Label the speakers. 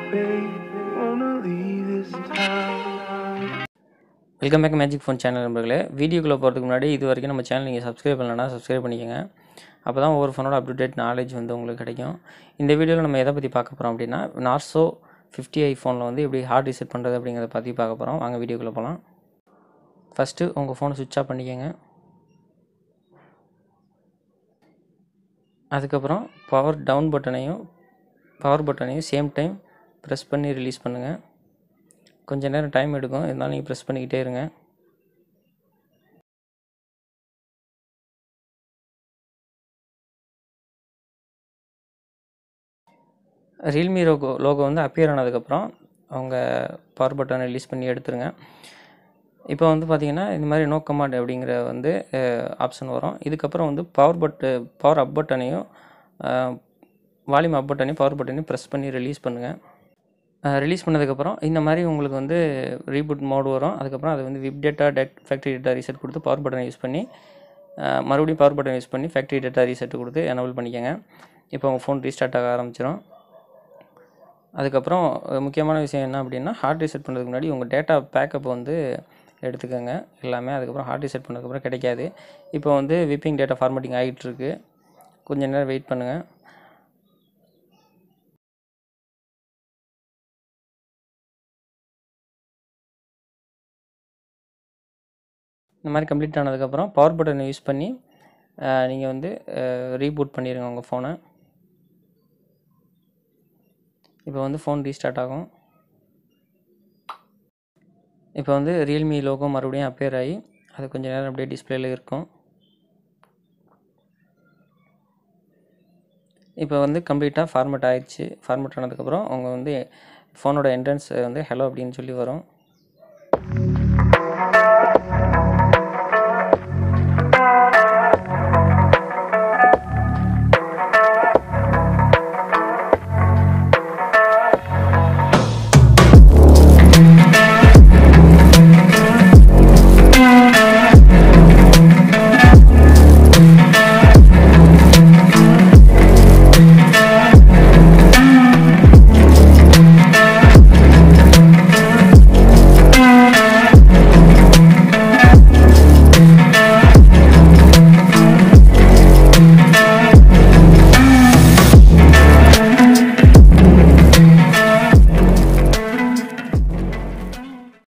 Speaker 1: babe. Wanna leave this town.
Speaker 2: Welcome back magic phone channel நண்பர்களே வீடியோக்குள்ளே போகிறதுக்கு முன்னாடி இது வரைக்கும் நம்ம சேனல் நீங்கள் சப்ஸ்கிரைப் பண்ணலன்னா சப்ஸ்கிரைப் பண்ணிக்கோங்க அப்போ தான் ஒவ்வொரு ஃபோனோட அப்டேட் நாலேஜ் வந்து உங்களுக்கு கிடைக்கும் இந்த வீடியோவில் நம்ம எதை பற்றி பார்க்க போகிறோம் அப்படின்னா நார்சோ ஃபிஃப்டி ஐ ஃபோனில் வந்து எப்படி ஹார்ட் ரீசெட் பண்ணுறது அப்படிங்கிறத பற்றி பார்க்க போகிறோம் வாங்க வீடியோக்குள்ளே போகலாம் ஃபஸ்ட்டு உங்கள் ஃபோனை சுவிட்ச் ஆஃப் பண்ணிக்கோங்க அதுக்கப்புறம் பவர் டவுன் பட்டனையும் பவர் பட்டனையும் சேம் டைம் ப்ரெஸ் பண்ணி ரிலீஸ் பண்ணுங்கள் கொஞ்ச நேரம் டைம் எடுக்கும் இருந்தாலும் நீங்கள் ப்ரெஸ் பண்ணிக்கிட்டே இருங்க ரியல்மி லோகோ லோகோ வந்து அப்பியர் ஆனதுக்கப்புறம் அவங்க பவர் பட்டனை ரிலீஸ் பண்ணி எடுத்துருங்க இப்போ வந்து பார்த்தீங்கன்னா இந்த மாதிரி நோ கமாண்ட் அப்படிங்கிற வந்து ஆப்ஷன் வரும் இதுக்கப்புறம் வந்து பவர் பட்டு பவர் அப் பட்டனையும் வால்யூம் அப் பட்டனையும் பவர் பட்டனையும் ப்ரெஸ் பண்ணி ரிலீஸ் பண்ணுங்கள் ரிலீஸ் பண்ணதுக்கப்புறம் இந்த மாதிரி உங்களுக்கு வந்து ரீபூட் மோடு வரும் அதுக்கப்புறம் அது வந்து விப் டேட்டா டெட் ஃபேக்ட்ரி டேட்டா ரீசெட் கொடுத்து பவர் பட்டனை யூஸ் பண்ணி அஹ், மறுபடியும் பவர் பட்டன் யூஸ் பண்ணி ஃபேக்ட்ரி டேட்டா ரீசெட் கொடுத்து எனபிள் பண்ணிக்கோங்க இப்போ உங்கள் ஃபோன் ரீஸ்டார்ட் ஆக ஆரம்பிச்சிடும் அதுக்கப்புறம் அஹ், முக்கியமான விஷயம் என்ன அப்படின்னா ஹார்ட் ரீசெட் பண்ணுறதுக்கு முன்னாடி உங்கள் டேட்டா பேக்கப் வந்து எடுத்துக்கோங்க எல்லாமே அதுக்கப்புறம் ஹார்ட் ரீசெட் பண்ணதுக்கப்புறம் கிடைக்காது இப்போ வந்து விப்பிங் டேட்டா ஃபார்மேட்டிங் ஆகிட்டு இருக்கு கொஞ்ச நேரம் வெயிட் பண்ணுங்கள் இந்த மாதிரி கம்ப்ளீட் ஆனதுக்கப்புறம் பவர் பட்டனை யூஸ் பண்ணி நீங்கள் வந்து ரீபூட் பண்ணிடுங்க உங்கள் ஃபோனை இப்போ வந்து ஃபோன் ரீஸ்டார்ட் ஆகும் இப்போ வந்து ரியல்மி லோகோ மறுபடியும் அப்பேர் ஆகி அது கொஞ்சம் நேரம் அப்படியே டிஸ்பிளேல இருக்கும் இப்போ வந்து கம்ப்ளீட்டாக ஃபார்மேட் ஆயிடுச்சு ஃபார்மேட் ஆனதுக்கப்புறம் அவங்க வந்து ஃபோனோட என்ட்ரன்ஸ் வந்து ஹலோ அப்படின்னு சொல்லி வரும்